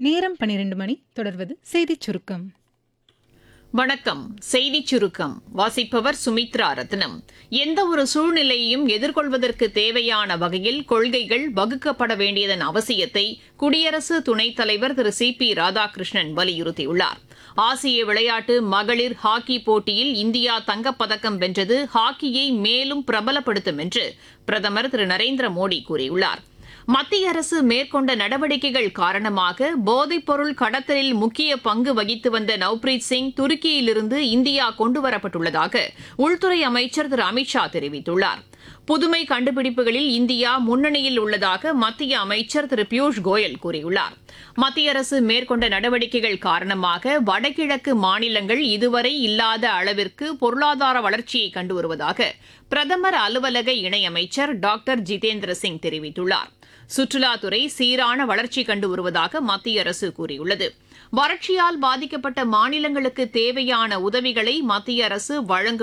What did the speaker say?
நேரம் பன்னிரண்டு மணி தொடர்வது செய்திச் சுருக்கம் வணக்கம் செய்திச் சுருக்கம் வாசிப்பவர் சுமித்ரா ரத்னம் எந்த ஒரு சூழ்நிலையையும் எதிர்கொள்வதற்கு தேவையான வகையில் கொள்கைகள் வகுக்கப்பட வேண்டியதன் அவசியத்தை குடியரசு துணைத் தலைவர் திரு சி பி ராதாகிருஷ்ணன் வலியுறுத்தியுள்ளார் ஆசிய விளையாட்டு மகளிர் ஹாக்கி போட்டியில் இந்தியா தங்கப்பதக்கம் வென்றது ஹாக்கியை மேலும் பிரபலப்படுத்தும் என்று பிரதமர் திரு நரேந்திர மோடி கூறியுள்ளார் மத்திய அரசு மேற்கொண்ட நடவடிக்கைகள் காரணமாக போதைப்பொருள் கடத்தலில் முக்கிய பங்கு வகித்து வந்த நவ்பிரீத் சிங் துருக்கியிலிருந்து இந்தியா கொண்டுவரப்பட்டுள்ளதாக உள்துறை அமைச்சர் திரு அமித்ஷா தெரிவித்துள்ளார் புதுமை கண்டுபிடிப்புகளில் இந்தியா முன்னணியில் உள்ளதாக மத்திய அமைச்சர் திரு பியூஷ் கோயல் கூறியுள்ளார் மத்திய அரசு மேற்கொண்ட நடவடிக்கைகள் காரணமாக வடகிழக்கு மாநிலங்கள் இதுவரை இல்லாத அளவிற்கு பொருளாதார வளர்ச்சியை கண்டு வருவதாக பிரதமர் அலுவலக இணையமைச்சர் டாக்டர் ஜிதேந்திர சிங் தெரிவித்துள்ளார் சுற்றுலாத்துறை சீரான வளர்ச்சி கண்டு வருவதாக மத்திய அரசு கூறியுள்ளது வறட்சியால் பாதிக்கப்பட்ட மாநிலங்களுக்கு தேவையான உதவிகளை மத்திய அரசு வழங்கும்